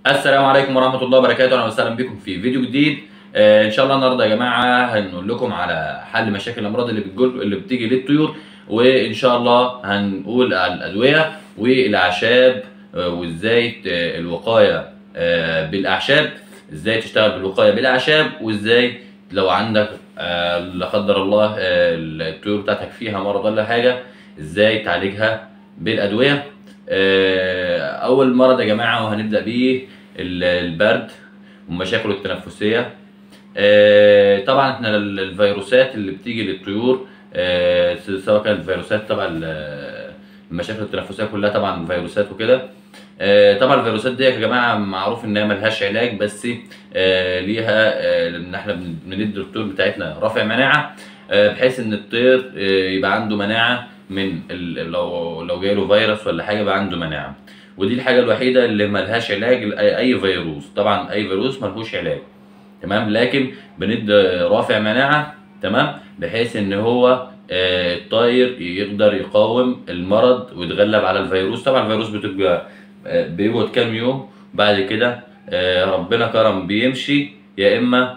السلام عليكم ورحمة الله وبركاته أهلا وسهلا بكم في فيديو جديد آه إن شاء الله النهاردة يا جماعة هنقول لكم على حل مشاكل الأمراض اللي بتجول اللي بتيجي للطيور وإن شاء الله هنقول على الأدوية والأعشاب آه وإزاي ت- الوقاية آه بالأعشاب إزاي تشتغل بالوقاية بالأعشاب وإزاي لو عندك آه لا قدر الله آه الطيور بتاعتك فيها مرض ولا حاجة إزاي تعالجها بالأدوية آه، اول مرض يا جماعه وهنبدا بيه ال- البرد ومشاكله التنفسيه آه، طبعا احنا ال- الفيروسات اللي بتيجي للطيور آه، سواء كانت فيروسات طبعا ال- المشاكل التنفسيه كلها طبعا فيروسات وكده آه، طبعا الفيروسات دي يا جماعه معروف انها ملهاش علاج بس آه، ليها آه، ان احنا بن- بندي الطيور بتاعتنا رافع مناعه آه، بحيث ان الطير آه، يبقى عنده مناعه من ال- لو لو جاي له فيروس ولا حاجه يبقى عنده مناعه ودي الحاجه الوحيده اللي ملهاش علاج لاي أي فيروس طبعا اي فيروس ملهوش علاج تمام لكن بندي رافع مناعه تمام بحيث ان هو آه، الطاير يقدر يقاوم المرض ويتغلب على الفيروس طبعا الفيروس بتبقى آه، بيقعد كام يوم بعد كده آه، ربنا كرم بيمشي يا اما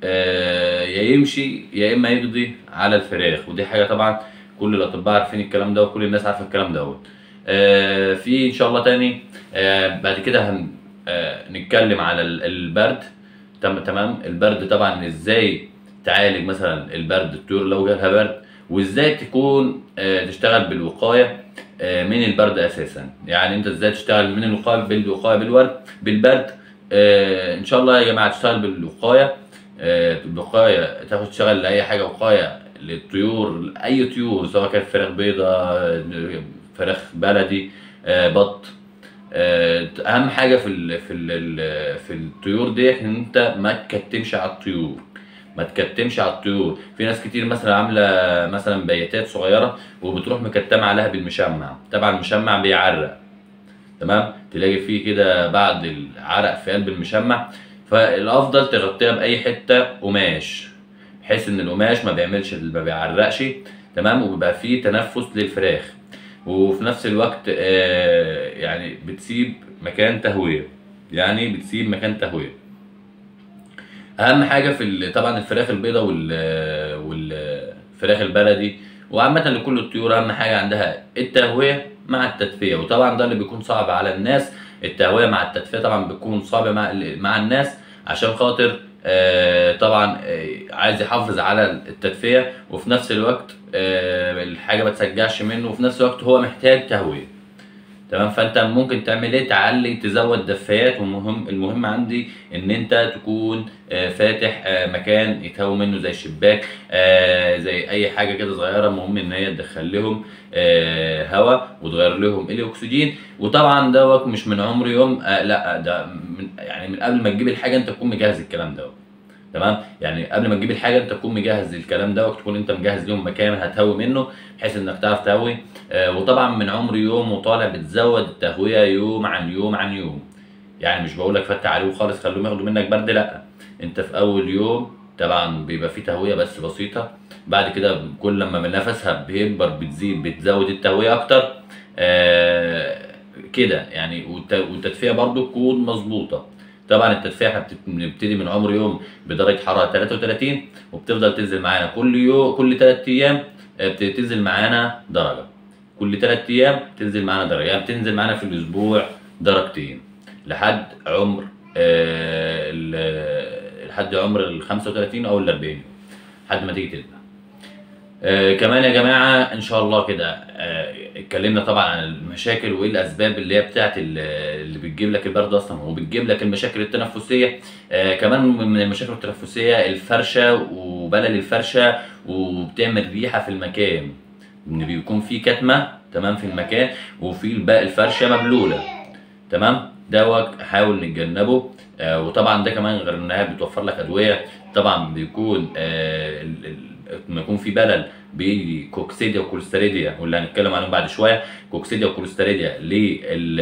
آه، يا يمشي يا اما يقضي على الفراخ ودي حاجه طبعا كل الاطباء عارفين الكلام ده وكل الناس عارفه الكلام دوت آه، في ان شاء الله تاني آه، بعد كده هن آه، نتكلم على ال- البرد تم تمام البرد طبعا ازاي تعالج مثلا البرد الطيور لو جالها برد وازاي تكون آه، تشتغل بالوقايه آه، من البرد اساسا يعني انت ازاي تشتغل من الوقايه بالوقايه بالورد بالبرد آه، ان شاء الله يا جماعه تشتغل بالوقايه آه، بالوقايه تاخد تشتغل لاي حاجه وقايه للطيور اي طيور سواء كانت فراخ بيضاء آه، فراخ بلدي آه، بط آه، اهم حاجه في ال في ال في الطيور دي ان انت ما تكتمش على الطيور ما تكتمش على الطيور في ناس كتير مثلا عامله مثلا بياتات صغيره وبتروح مكتمه عليها بالمشمع طبعا المشمع بيعرق تمام تلاقي فيه كده بعد العرق في قلب المشمع فالافضل تغطيها باي حته قماش بحيث ان القماش ما بيعملش ما بيعرقش تمام وبيبقى فيه تنفس للفراخ وفي نفس الوقت آه، يعني بتسيب مكان تهويه يعني بتسيب مكان تهويه اهم حاجه في ال- طبعا الفراخ البيضاء وال والفراخ البلدي وعامه لكل الطيور اهم حاجه عندها التهويه مع التدفئه وطبعا ده اللي بيكون صعب على الناس التهويه مع التدفئه طبعا بتكون صعبه مع مع الناس عشان خاطر آه، طبعا آه، عايز يحافظ على التدفئه وفي نفس الوقت آه، الحاجه ما تسجعش منه وفي نفس الوقت هو محتاج تهويه تمام فانت ممكن تعمل ايه تعلي تزود دفايات والمهم المهم عندي ان انت تكون آه، فاتح آه، مكان يتهوى منه زي شباك آه، زي اي حاجه كده صغيره المهم ان هي تدخل لهم آه، هواء وتغير لهم الاكسجين وطبعا دوت مش من عمر يوم آه، لا ده من يعني من قبل ما تجيب الحاجه انت تكون مجهز الكلام دوت تمام يعني قبل ما تجيب الحاجه انت تكون مجهز الكلام ده وتكون انت مجهز لهم مكان هتهوي منه بحيث انك تعرف تهوي آه، وطبعا من عمر يوم وطالع بتزود التهويه يوم عن يوم عن يوم يعني مش بقول لك فتح عليهم خالص خليهم ياخدوا منك برد لا انت في اول يوم طبعا بيبقى فيه تهويه بس بسيطه بعد كده كل لما نفسها بيكبر بتزيد بتزود التهويه اكتر آه كده يعني والت- والتدفئه برضو تكون مظبوطه طبعا التدفئه احنا بتت- بنبتدي من عمر يوم بدرجه حراره 33 وبتفضل تنزل معانا كل يوم كل 3 ايام آه، بتنزل معانا درجه كل 3 ايام تنزل معانا درجه يعني بتنزل معانا في الاسبوع درجتين لحد عمر آه، ال- لحد عمر ال 35 او ال 40 يوم لحد ما تيجي تذبح آه كمان يا جماعه ان شاء الله كده آه اتكلمنا طبعا عن المشاكل وايه الاسباب اللي هي بتاعت ال- اللي بتجيب لك البرد اصلا وبتجيب لك المشاكل التنفسيه آه كمان من المشاكل التنفسيه الفرشه وبلل الفرشه وبتعمل ريحه في المكان ان بيكون في كتمه تمام في المكان وفي الباقي الفرشه مبلوله تمام دوت حاول نتجنبه آه وطبعا ده كمان غير انها بتوفر لك ادويه طبعا بيكون آه ال- ال- لما يكون في بلل بيجي كوكسيديا وكوليستيريديا واللي هنتكلم عنهم بعد شويه كوكسيديا وكوليستيريديا لل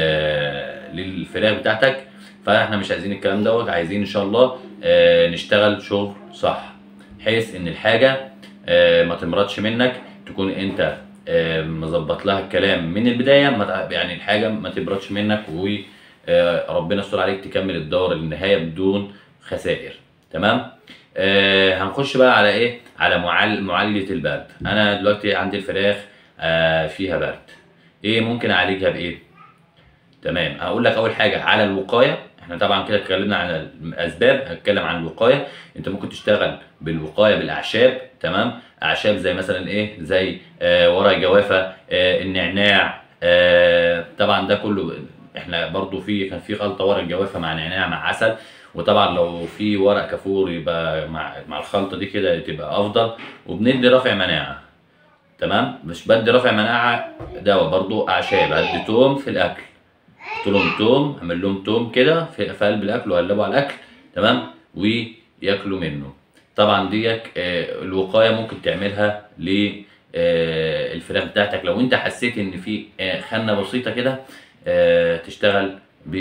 للفراخ بتاعتك فاحنا مش عايزين الكلام دوت عايزين ان شاء الله آه نشتغل شغل صح بحيث ان الحاجه آه ما تمرضش منك تكون انت آه، مظبط لها الكلام من البدايه ما تع- يعني الحاجه ما تبردش منك و آه، ربنا يستر عليك تكمل الدوره للنهايه بدون خسائر تمام آه هنخش بقى على ايه على معال معالجه البرد انا دلوقتي عندي الفراخ آه فيها برد ايه ممكن اعالجها بايه تمام هقول لك اول حاجه على الوقايه احنا طبعا كده اتكلمنا عن الاسباب هنتكلم عن الوقايه انت ممكن تشتغل بالوقايه بالاعشاب تمام اعشاب زي مثلا ايه زي آه ورق الجوافه آه النعناع آه طبعا ده كله احنا برضو في كان في خلطه ورق الجوافه مع نعناع مع عسل وطبعا لو في ورق كافور يبقى مع مع الخلطه دي كده تبقى افضل وبندي رافع مناعه تمام مش بدي رافع مناعه دواء برضو اعشاب ادي توم في الاكل احط لهم توم اعمل لهم توم كده في في قلب الاكل واقلبه على الاكل تمام وياكلوا منه طبعا ديك آه، الوقايه ممكن تعملها ل آه، الفراخ بتاعتك لو انت حسيت ان في آه، خنه بسيطه كده آه، تشتغل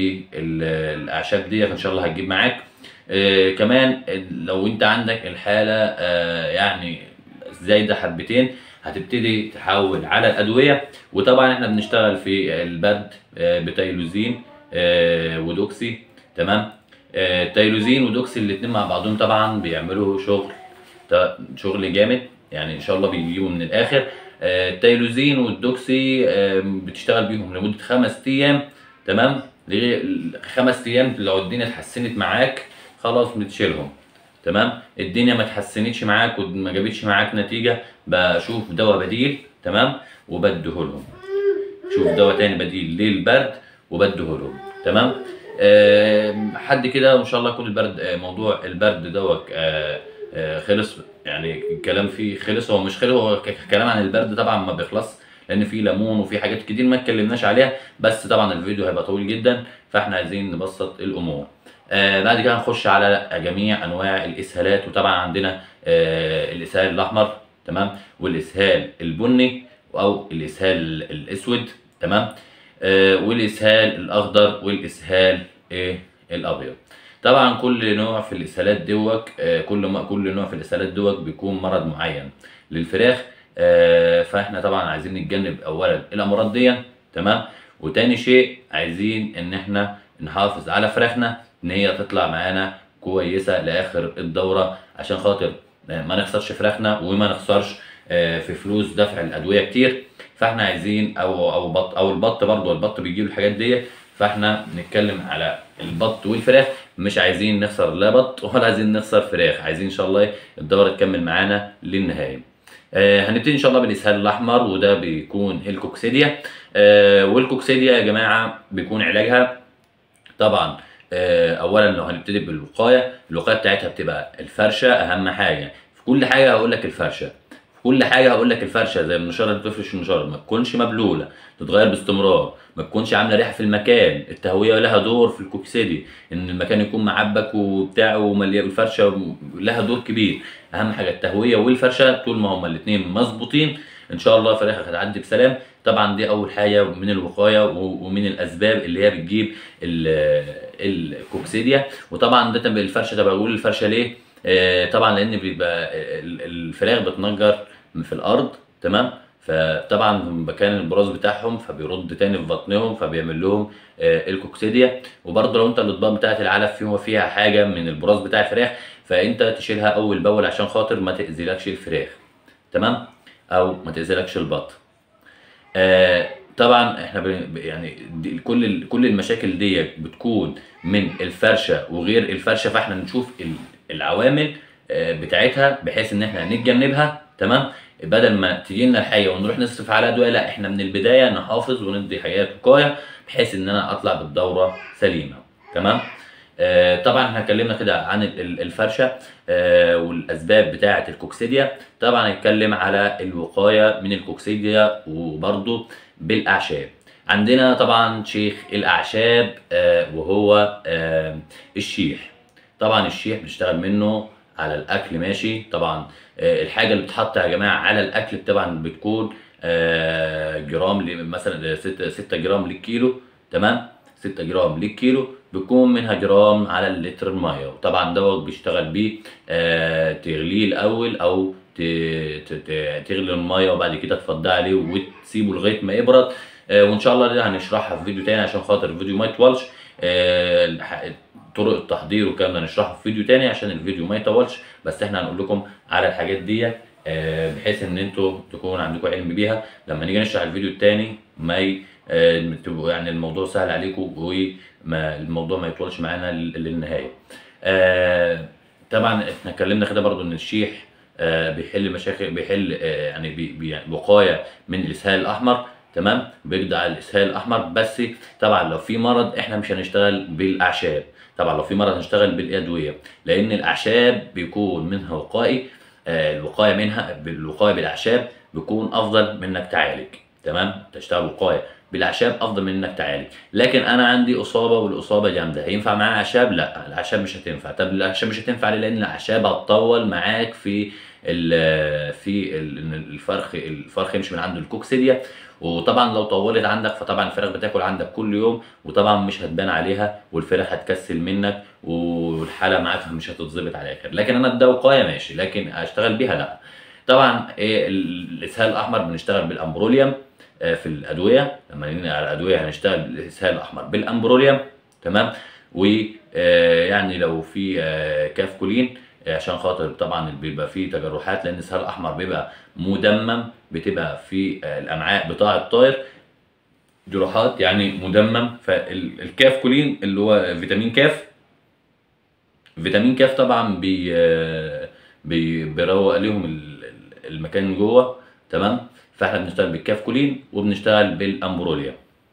بالاعشاب ديت ان شاء الله هتجيب معاك آه، كمان لو انت عندك الحاله آه، يعني زايده حبتين هتبتدي تحول على الادويه وطبعا احنا بنشتغل في البرد آه، بتايلوزين آه، ودوكسي تمام آه، تايلوزين ودوكسي الاتنين مع بعضهم طبعا بيعملوا شغل ت- شغل جامد يعني ان شاء الله بيجيبوا من الاخر آه، التايلوزين والدوكسي آه، بتشتغل بيهم لمده خمس ايام تمام لغاية- خمس ايام لو الدنيا اتحسنت معاك خلاص بتشيلهم تمام الدنيا ما اتحسنتش معاك وما جابتش معاك نتيجه بشوف دواء بديل تمام وبديهولهم شوف دواء تاني بديل للبرد وبديهولهم تمام آه حد كده وان شاء الله يكون البرد آه موضوع البرد دوت آه آه خلص يعني الكلام فيه خلص هو مش خلص هو ك- كلام عن البرد طبعا ما بيخلص لان في ليمون وفي حاجات كتير ما اتكلمناش عليها بس طبعا الفيديو هيبقى طويل جدا فاحنا عايزين نبسط الامور آه بعد كده هنخش على جميع انواع الاسهالات وطبعا عندنا آه الاسهال الاحمر تمام والاسهال البني او الاسهال الاسود تمام آه والاسهال الاخضر والاسهال ايه الابيض طبعا كل نوع في الاسهالات دوت آه كل ما كل نوع في الاسهالات دوت بيكون مرض معين للفراخ آه فاحنا طبعا عايزين نتجنب اولا الامراض دي تمام وتاني شيء عايزين ان احنا نحافظ على فراخنا ان هي تطلع معانا كويسه لاخر الدوره عشان خاطر ما نخسرش فراخنا وما نخسرش آه، في فلوس دفع الادويه كتير فاحنا عايزين او او بط او البط برضه البط بيجيب الحاجات دي فاحنا نتكلم على البط والفراخ مش عايزين نخسر لا بط ولا عايزين نخسر فراخ عايزين ان شاء الله الدوره تكمل معانا للنهايه آه هنبتدي ان شاء الله بالاسهال الاحمر وده بيكون الكوكسيديا آه والكوكسيديا يا جماعه بيكون علاجها طبعا آه، اولا لو هنبتدي بالوقايه الوقايه بتاعتها بتبقى الفرشه اهم حاجه في كل حاجه هقول لك الفرشه في كل حاجه هقول لك الفرشه زي النشاره اللي بتفرش النشاره ما تكونش مبلوله تتغير باستمرار ما تكونش عامله ريحه في المكان التهويه لها دور في الكوكسيدي ان المكان يكون معبك وبتاع ومليان الفرشه لها دور كبير اهم حاجه التهويه والفرشه طول ما هما الاثنين مظبوطين ان شاء الله فراخك هتعدي بسلام طبعا دي اول حاجه من الوقايه و- ومن الاسباب اللي هي بتجيب ال- الكوكسيديا وطبعا ده تبقى الفرشه طب بقول الفرشه ليه آه، طبعا لان بيبقى ال- الفراخ بتنجر في الارض تمام فطبعا مكان البراز بتاعهم فبيرد تاني في بطنهم فبيعمل لهم آه، الكوكسيديا وبرضه لو انت الاطباق بتاعت العلف فيها فيها حاجه من البراز بتاع الفراخ فانت تشيلها اول باول عشان خاطر ما تاذيلكش الفراخ تمام او ما تاذيلكش البط آه طبعا احنا ب- يعني دي كل ال- كل المشاكل دي بتكون من الفرشه وغير الفرشه فاحنا نشوف ال- العوامل آه، بتاعتها بحيث ان احنا نتجنبها تمام بدل ما تجي لنا الحاجه ونروح نصرف على ادويه لا احنا من البدايه نحافظ وندي حاجات وقايه بحيث ان انا اطلع بالدوره سليمه تمام آه، طبعا احنا اتكلمنا كده عن ال- ال- الفرشه آه، والاسباب بتاعه الكوكسيديا طبعا هنتكلم على الوقايه من الكوكسيديا وبرضه بالاعشاب عندنا طبعا شيخ الاعشاب آه، وهو آه، الشيح طبعا الشيح بنشتغل منه على الاكل ماشي طبعا آه، الحاجه اللي بتتحط يا جماعه على الاكل طبعا بتكون آه، جرام ل- مثلا 6 جرام للكيلو تمام 6 جرام للكيلو بيكون منها جرام على اللتر الميه وطبعا دوت بيشتغل بيه آه، تغليه الاول او ت- ت- ت- تغلي الميه وبعد كده تفضي عليه وتسيبه لغايه ما يبرد آه، وان شاء الله ده هنشرحها في فيديو تاني عشان خاطر الفيديو ما يطولش آه، الح- طرق التحضير والكلام ده نشرحه في فيديو تاني عشان الفيديو ما يطولش بس احنا هنقول لكم على الحاجات دي آه، بحيث ان انتوا تكون عندكم علم بيها لما نيجي نشرح الفيديو التاني ما ي... آه، تبقوا يعني الموضوع سهل عليكم وما الموضوع ما يطولش معانا لل- للنهايه. آه، طبعا احنا اتكلمنا كده برضو ان الشيح آه، بيحل مشاكل بيحل آه، يعني بي بي- يعني وقايه من الاسهال الاحمر تمام بيقضي على الاسهال الاحمر بس طبعا لو في مرض احنا مش هنشتغل بالاعشاب طبعا لو في مرض هنشتغل بالادويه لان الاعشاب بيكون منها وقائي آه، الوقايه منها بالوقايه بالاعشاب بيكون افضل من انك تعالج تمام تشتغل وقايه بالاعشاب افضل من انك تعالج لكن انا عندي اصابه والاصابه جامده هينفع معاها اعشاب لا الاعشاب مش هتنفع طب الاعشاب مش هتنفع ليه لان الاعشاب هتطول معاك في ال في ال- إن الفرخ الفرخ يمشي من عنده الكوكسيديا وطبعا لو طولت عندك فطبعا الفراخ بتاكل عندك كل يوم وطبعا مش هتبان عليها والفراخ هتكسل منك والحاله معاك مش هتتظبط على الاخر لكن انا ده وقايه ماشي لكن اشتغل بيها لا طبعا إيه الاسهال الاحمر بنشتغل بالامبروليوم آه، في الادويه لما نيجي على الادويه هنشتغل بالاسهال الاحمر بالامبروليوم تمام ويعني لو في آه، كافكولين آه، عشان خاطر طبعا بيبقى فيه تجرحات لان الاسهال الاحمر بيبقى مدمم بتبقى في آه، الامعاء بتاع الطائر جروحات يعني مدمم فالكافكولين اللي هو فيتامين كاف فيتامين كاف طبعا بي آه، بي بيروق لهم ال- ال- المكان جوه تمام فاحنا بنشتغل بالكافكولين وبنشتغل بالامبروليا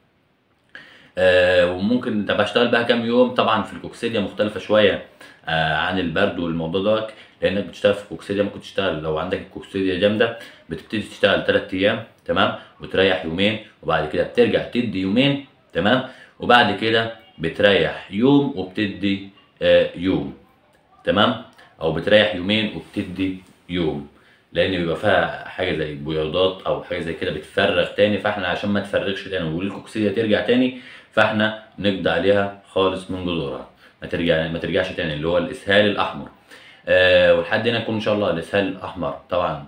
آه وممكن تبقى اشتغل بها كام يوم طبعا في الكوكسيديا مختلفه شويه آه عن البرد والموضوع ده لانك بتشتغل في الكوكسيديا ممكن تشتغل لو عندك الكوكسيديا جامده بتبتدي تشتغل 3 ايام تمام وتريح يومين وبعد كده بترجع تدي يومين تمام وبعد كده بتريح يوم وبتدي آه يوم تمام او بتريح يومين وبتدي يوم لان بيبقى فيها حاجه زي بياضات او حاجه زي كده بتفرغ تاني فاحنا عشان ما تفرغش تاني والكوكسيديا ترجع تاني فاحنا نقضي عليها خالص من جذورها ما ترجع ما ترجعش تاني اللي هو الاسهال الاحمر آه ولحد هنا يكون ان شاء الله الاسهال الاحمر طبعا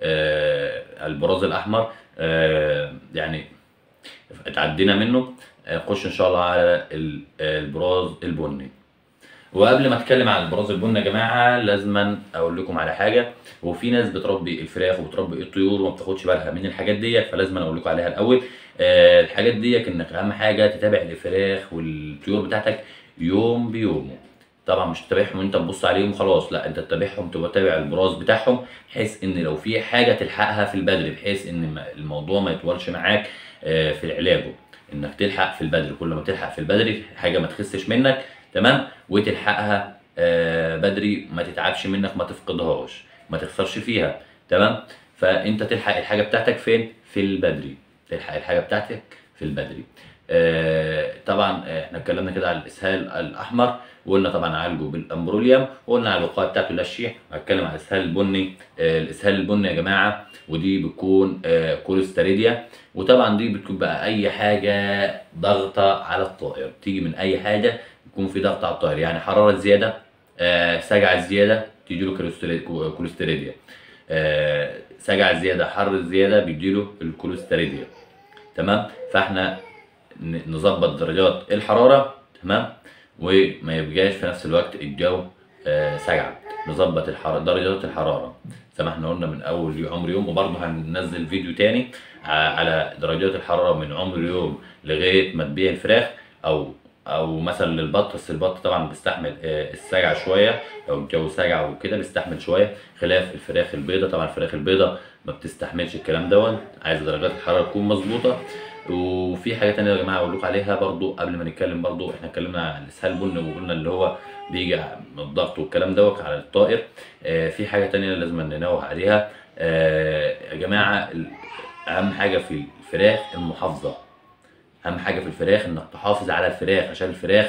آه البراز الاحمر آه يعني اتعدينا منه آه، نخش ان شاء الله على ال- البراز البني وقبل ما اتكلم عن البراز البني يا جماعه لازما اقول لكم على حاجه وفي ناس بتربي الفراخ وبتربي الطيور وما بتاخدش بالها من الحاجات دي فلازم اقول لكم عليها الاول آه الحاجات دي انك اهم حاجه تتابع الفراخ والطيور بتاعتك يوم بيومه طبعا مش تتابعهم وانت تبص عليهم وخلاص لا انت تتابعهم تبقى تابع البراز بتاعهم بحيث ان لو في حاجه تلحقها في البدري بحيث ان ما- الموضوع ما يطولش معاك آه، في علاجه انك تلحق في البدري كل ما تلحق في البدري حاجه ما تخسش منك تمام وتلحقها آه، بدري ما تتعبش منك ما تفقدهاش ما تخسرش فيها تمام فانت تلحق الحاجه بتاعتك فين في البدري تلحق الحاجه بتاعتك في البدري آه، طبعا آه، احنا اتكلمنا كده على الاسهال الاحمر وقلنا طبعا عالجه بالامبروليوم وقلنا على الوقايه بتاعته اللي هي الشيح هتكلم على الاسهال البني آه، الاسهال البني يا جماعه ودي بتكون آه، كوليستيريديا وطبعا دي بتكون بقى اي حاجه ضغطه على الطائر تيجي من اي حاجه يكون في ضغط على الطائر يعني حراره زياده آه، سجع زياده تيجي له كوليستيري- كوليستيريديا آه، سجع زياده حر زياده بيجي له الكوليستيريديا تمام فاحنا ن- نظبط درجات الحراره تمام وما يبقاش في نفس الوقت الجو آه، سجع نظبط الحراره درجات الحراره زي ما احنا قلنا من اول عمر يوم وبرضه هننزل فيديو تاني ع- على درجات الحراره من عمر يوم لغايه ما تبيع الفراخ او او مثلا للبط بس البط طبعا بيستحمل آه، السجع شويه لو الجو سجع وكده بيستحمل شويه خلاف الفراخ البيضاء طبعا الفراخ البيضاء ما بتستحملش الكلام دوت عايز درجات الحراره تكون مظبوطه وفي حاجه تانية يا جماعه اقول لكم عليها برضو قبل ما نتكلم برضو احنا اتكلمنا عن الاسهال البني وقلنا اللي هو بيجي من الضغط والكلام دوت على الطائر آه في حاجه تانية لازم ننوه عليها آه يا جماعه ال- اهم حاجه في الفراخ المحافظه اهم حاجه في الفراخ انك تحافظ على الفراخ عشان الفراخ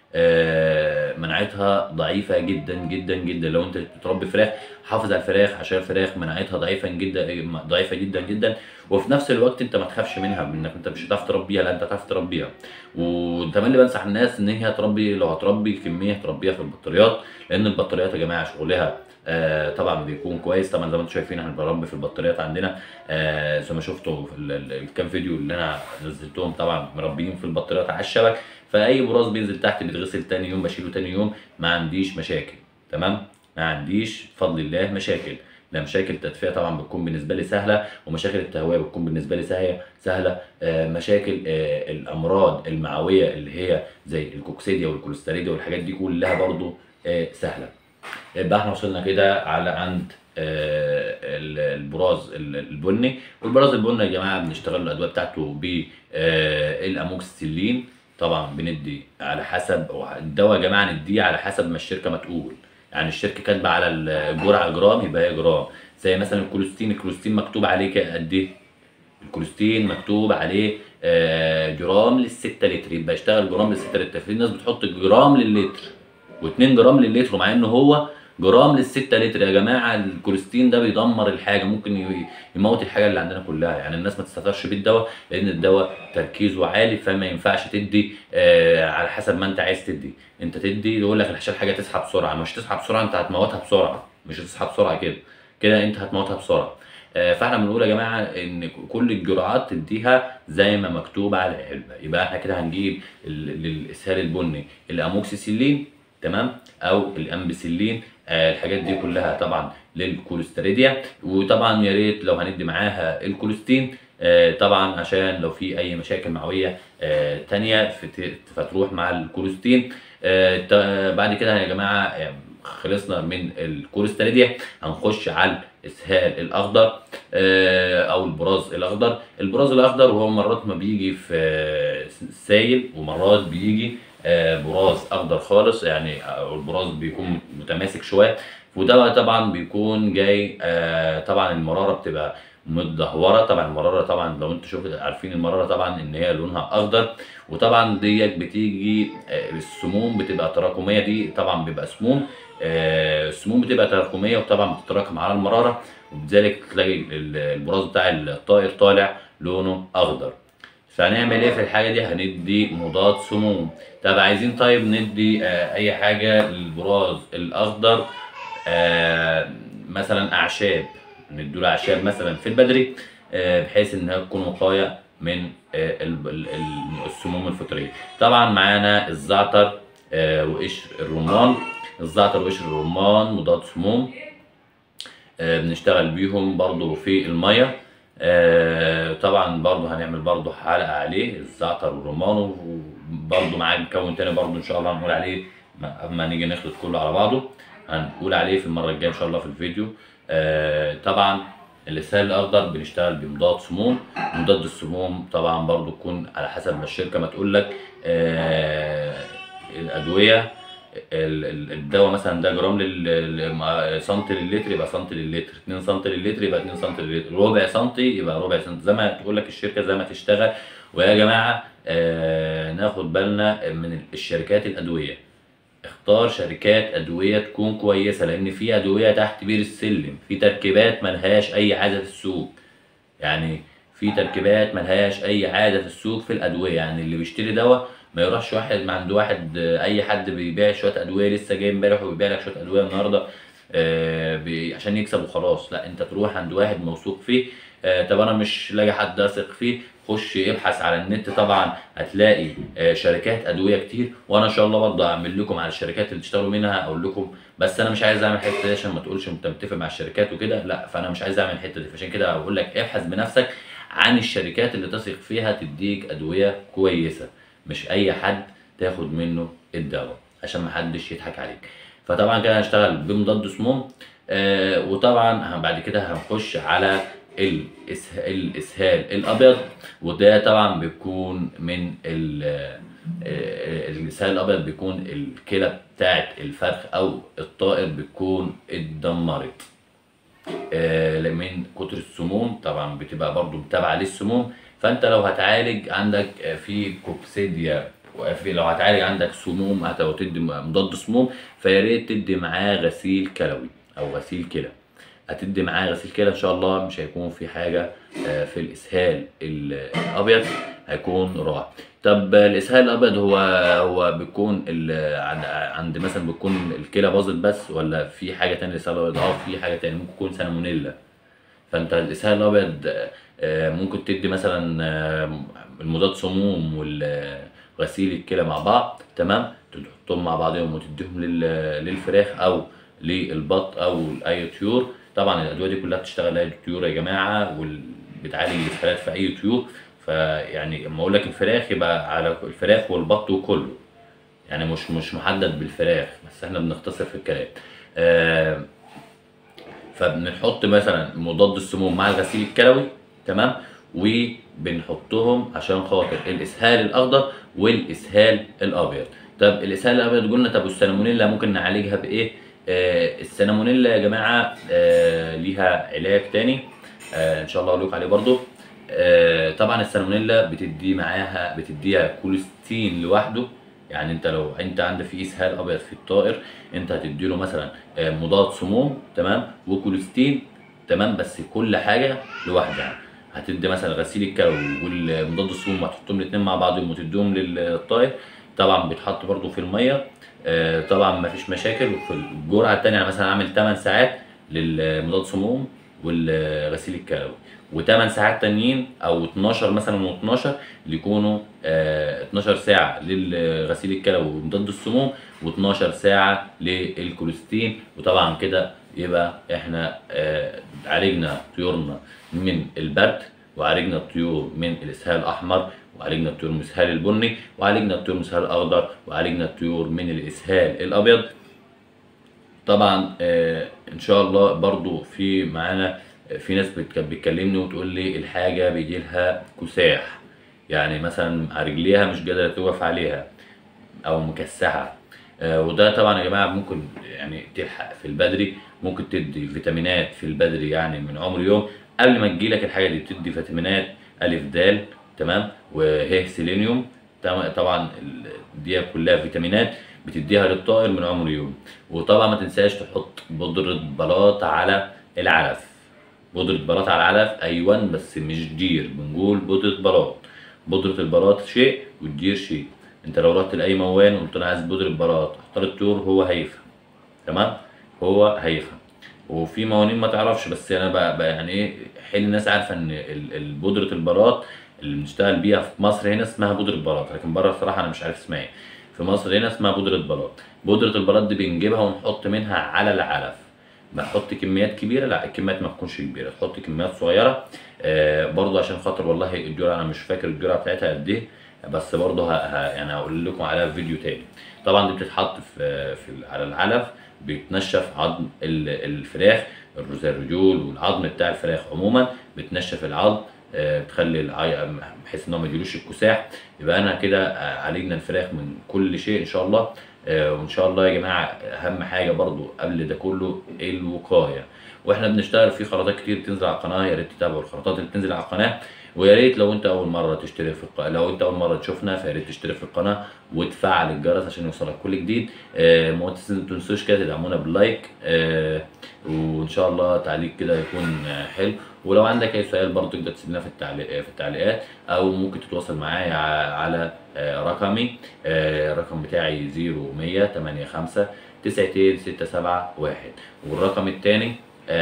آه، مناعتها ضعيفه جدا جدا جدا لو انت بتربي فراخ حافظ على الفراخ عشان الفراخ مناعتها ضعيفه جدا ضعيفه جدا جدا وفي نفس الوقت انت ما تخافش منها انك انت مش هتعرف تربيها لا انت هتعرف تربيها وتملي بنصح الناس ان هي تربي لو هتربي كميه تربيها في البطاريات لان البطاريات يا جماعه شغلها آه طبعا بيكون كويس طبعا زي ما انتم شايفين احنا بربي في البطاريات عندنا آه زي ما شفتوا في ال- ال- الكام فيديو اللي انا نزلتهم طبعا مربيين في البطاريات على الشبك فاي براز بينزل تحت بيتغسل تاني يوم بشيله تاني يوم ما عنديش مشاكل تمام ما عنديش بفضل الله مشاكل لا مشاكل التدفئه طبعا بتكون بالنسبه لي سهله ومشاكل التهويه بتكون بالنسبه لي سهله سهله آه، مشاكل آه، الامراض المعويه اللي هي زي الكوكسيديا والكوليستيريديا والحاجات دي كلها برضو آه، سهله يبقى احنا وصلنا كده على عند آه، ال- البراز ال- البني والبراز البني يا جماعه بنشتغل الادويه بتاعته بالاموكسيسيلين طبعا بندي على حسب الدواء يا جماعه نديه على حسب ما الشركه ما تقول يعني الشركه كاتبه على الجرعه جرام يبقى هي جرام زي مثلا الكولوستين الكولوستين مكتوب عليه ك- قد ايه الكولوستين مكتوب عليه آه، جرام للستة لتر يبقى يشتغل جرام للستة لتر في ناس بتحط جرام للتر و2 جرام للتر مع انه هو جرام للستة لتر يا جماعه الكوليستين ده بيدمر الحاجه ممكن ي- يموت الحاجه اللي عندنا كلها يعني الناس ما تستهترش بالدواء لان الدواء تركيزه عالي فما ينفعش تدي آه على حسب ما انت عايز تدي انت تدي يقول لك عشان حاجه تصحى بسرعه مش تصحى بسرعه انت هتموتها بسرعه مش هتصحى بسرعه كده كده انت هتموتها بسرعه آه، فاحنا بنقول يا جماعه ان كل الجرعات تديها زي ما مكتوب على العلبه يبقى احنا كده هنجيب ال- للاسهال البني الاموكسيسيلين تمام او الامبسيلين آه، الحاجات دي كلها طبعا للكوليستيريديا وطبعا يا ريت لو هندي معاها الكوليستين آه، طبعا عشان لو في اي مشاكل معويه آه، تانية فت- فتروح مع الكوليستين آه، ت- بعد كده يا جماعه آه، خلصنا من الكوليستيريديا هنخش على الاسهال الاخضر آه، او البراز الاخضر البراز الاخضر هو مرات ما بيجي في آه، سايل ومرات بيجي آه، براز اخضر خالص يعني أو البراز بيكون متماسك شويه وده طبعا بيكون جاي آه، طبعا المراره بتبقى متدهوره طبعا المراره طبعا لو انتوا شوفوا عارفين المراره طبعا ان هي لونها اخضر وطبعا ديت بتيجي آه، السموم بتبقى تراكميه دي طبعا بيبقى سموم آه، السموم بتبقى تراكميه وطبعا بتتراكم على المراره وبذلك تلاقي ال- البراز بتاع الطائر طالع لونه اخضر فهنعمل ايه في الحاجه دي هندي مضاد سموم طب عايزين طيب ندي آه، اي حاجه للبراز الاخضر آه، مثلا اعشاب نديله اعشاب مثلا في البدري آه، بحيث انها تكون وقايه من آه، ال- ال- ال- السموم الفطريه طبعا معانا الزعتر آه، وقشر الرمان الزعتر وقشر الرمان مضاد سموم آه، بنشتغل بيهم برضو في المية آه، طبعا برضو هنعمل برضو حلقة عليه الزعتر والرمان وبرضو معاه مكون تاني برضو ان شاء الله هنقول عليه ما- اما نيجي نخلط كله على بعضه هنقول عليه في المرة الجاية ان شاء الله في الفيديو آه، طبعا اللسان الاخضر بنشتغل بمضاد سموم مضاد السموم طبعا برضو تكون على حسب ما الشركة ما تقول لك آه، الادوية ال- ال- الدواء مثلا ده جرام لل سنتي للتر يبقى سنتي للتر 2 سنتي للتر يبقى 2 سنتي للتر ربع سنتي يبقى ربع سنتي زي ما تقول لك الشركه زي ما تشتغل ويا جماعه آه ناخد بالنا من الشركات الادويه اختار شركات ادويه تكون كويسه لان في ادويه تحت بير السلم في تركيبات ملهاش اي عاده في السوق يعني في تركيبات ملهاش اي عاده في السوق في الادويه يعني اللي بيشتري دواء ما يروحش واحد ما عنده واحد آه، اي حد بيبيع شويه ادويه لسه جاي امبارح وبيبيع لك شويه ادويه النهارده آه، بي- عشان يكسب وخلاص لا انت تروح عند واحد موثوق فيه آه، طب انا مش لاقي حد اثق فيه خش ابحث على النت طبعا هتلاقي آه، شركات ادويه كتير وانا ان شاء الله برضه اعمل لكم على الشركات اللي تشتغلوا منها اقول لكم بس انا مش عايز اعمل الحته دي عشان ما تقولش انت متفق مع الشركات وكده لا فانا مش عايز اعمل الحته دي فعشان كده اقول لك ابحث بنفسك عن الشركات اللي تثق فيها تديك ادويه كويسه مش اي حد تاخد منه الدواء عشان ما حدش يضحك عليك فطبعا كده هنشتغل بمضاد سموم آه وطبعا هن- بعد كده هنخش على الإسه- الاسهال الابيض وده طبعا بيكون من ال- آه، الاسهال الابيض بيكون الكلى بتاعت الفرخ او الطائر بتكون اتدمرت آه، من كتر السموم طبعا بتبقى برضو متابعه للسموم فانت لو هتعالج عندك آه، في كوكسيديا وفي لو هتعالج عندك سموم هت- او تدي مضاد سموم فيا ريت تدي معاه غسيل كلوي او غسيل كلى هتدي معاه غسيل كلى ان شاء الله مش هيكون في حاجه آه، في الاسهال ال- الابيض هيكون رائع طب الاسهال الابيض هو هو بيكون ال- عند عند مثلا بيكون الكلى باظت بس ولا في حاجه تانية الاسهال الابيض اه في حاجه تانية ممكن يكون سالمونيلا فانت الاسهال الابيض آه، ممكن تدي مثلا آه، المضاد سموم وال غسيل الكلى مع بعض تمام تحطهم مع بعضهم وتديهم لل- للفراخ او للبط او اي طيور طبعا الادويه دي كلها بتشتغل لاي طيور يا جماعه وبتعالج الاسهالات في اي طيور فيعني لما اقول لك الفراخ يبقى على الفراخ والبط وكله يعني مش مش محدد بالفراخ بس احنا بنختصر في الكلام آه فبنحط مثلا مضاد السموم مع الغسيل الكلوي تمام وبنحطهم عشان خاطر الاسهال الاخضر والاسهال الابيض طب الاسهال الابيض قلنا طب والسالمونيلا ممكن نعالجها بايه آه السالمونيلا يا جماعه آه ليها علاج تاني آه ان شاء الله اقول لكم عليه برضو آه طبعا السالمونيلا بتدي معاها بتديها كوليستين لوحده يعني انت لو انت عندك في اسهال ابيض في الطائر انت هتديله مثلا آه، مضاد سموم تمام وكوليستين تمام بس كل حاجه لوحدها هتدي مثلا غسيل الكلوي والمضاد السموم هتحطهم الاثنين مع بعضهم وتديهم للطائر طبعا بيتحط برضو في الميه آه، طبعا ما فيش مشاكل وفي الجرعه الثانيه انا مثلا عامل 8 ساعات للمضاد سموم والغسيل الكلوي و8 ساعات تانيين او 12 مثلا و12 اللي يكونوا آه 12 ساعه للغسيل الكلوي ومضاد السموم و12 ساعه للكوليستين وطبعا كده يبقى احنا آه عالجنا طيورنا من البرد وعالجنا الطيور من الاسهال الاحمر وعالجنا الطيور من الاسهال البني وعالجنا الطيور من الاسهال الاخضر وعالجنا الطيور من الاسهال الابيض طبعا آه ان شاء الله برضو في معانا في ناس بتك- بتكلمني وتقول لي الحاجه بيجي لها كساح يعني مثلا على رجليها مش قادره توقف عليها او مكسحه آه، وده طبعا يا جماعه ممكن يعني تلحق في البدري ممكن تدي فيتامينات في البدري يعني من عمر يوم قبل ما تجيلك الحاجه دي بتدي فيتامينات الف د تمام وه سيلينيوم تمام- طبعا ال- دي كلها فيتامينات بتديها للطائر من عمر يوم وطبعا ما تنساش تحط بودرة بلاط على العلف بودرة بلاط على العلف ايوان بس مش دير بنقول بودرة بلاط بودرة البلاط شيء والدير شيء انت لو رحت لاي موان وقلت له عايز بودرة بلاط اختار الطيور هو هيفهم تمام هو هيفهم وفي موانين ما تعرفش بس انا بقى, بقى يعني ايه حين الناس عارفه ان ال- ال- بودره البلاط اللي بنشتغل بيها في مصر هنا اسمها بودره بلاط لكن بره الصراحه انا مش عارف اسمها ايه في مصر هنا اسمها بودره بلاط بودره البلاط دي بنجيبها ونحط منها على العلف بنحط كميات كبيره لا الكميات ما تكونش كبيره تحط كميات صغيره آه برضه عشان خاطر والله الجرعه انا مش فاكر الجرعه بتاعتها قد ايه بس برضه ه... ه... يعني هقول لكم عليها في فيديو تاني طبعا دي بتتحط في, في ال- على العلف بيتنشف عظم ال- الفراخ الر- زي الرجول والعظم بتاع الفراخ عموما بتنشف العظم آه، بتخلي العي... بحيث ان هو ما يجيلوش الكساح يبقى انا كده آه، عالجنا الفراخ من كل شيء ان شاء الله آه، وان شاء الله يا جماعه اهم حاجه برضو قبل ده كله الوقايه واحنا بنشتغل في خلطات كتير بتنزل على القناه يا ريت تتابعوا الخلطات اللي بتنزل على القناه ويا ريت لو انت اول مره تشترك في القناه لو انت اول مره تشوفنا فيا ريت تشترك في القناه وتفعل الجرس عشان يوصلك كل جديد آه، ما تنسوش كده تدعمونا باللايك آه، وان شاء الله تعليق كده يكون آه، حلو ولو عندك اي سؤال برضه تقدر تسيب لنا في التعليق في التعليقات او ممكن تتواصل معايا ع- على آه، رقمي آه، الرقم بتاعي 0100 85 92 671 والرقم الثاني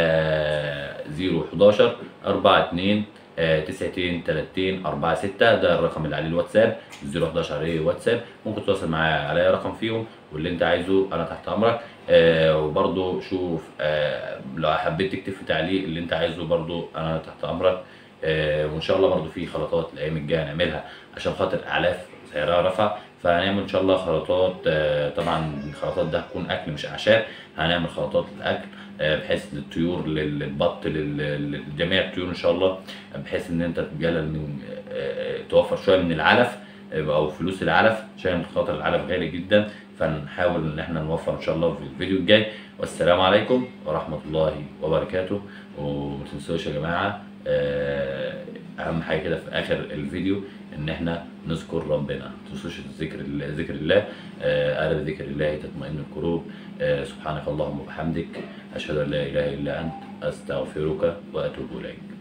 011 42 92 30 46 ده الرقم اللي عليه الواتساب 011 عليه واتساب ممكن تتواصل معايا على اي رقم فيهم واللي انت عايزه انا تحت امرك آه وبرضو شوف آه لو حبيت تكتب في تعليق اللي انت عايزه برضو انا تحت امرك آه وان شاء الله برضو في خلطات الايام الجايه هنعملها عشان خاطر اعلاف سعرها رفع فهنعمل ان شاء الله خلطات آه طبعا الخلطات ده هتكون اكل مش اعشاب هنعمل خلطات الاكل آه، بحيث للطيور لل- للبط لل- لجميع الطيور ان شاء الله بحيث ان انت تقلل من آه، توفر شويه من العلف آه، او فلوس العلف عشان خاطر العلف غالي جدا فنحاول ان احنا نوفر ان شاء الله في الفيديو الجاي والسلام عليكم ورحمه الله وبركاته وما تنسوش يا جماعه آه، اهم حاجه كده في اخر الفيديو ان احنا نذكر ربنا ما تنسوش ذكر الله ذكر الله آه، الا بذكر الله تطمئن القلوب آه، سبحانك اللهم وبحمدك اشهد ان لا اله الا انت استغفرك واتوب اليك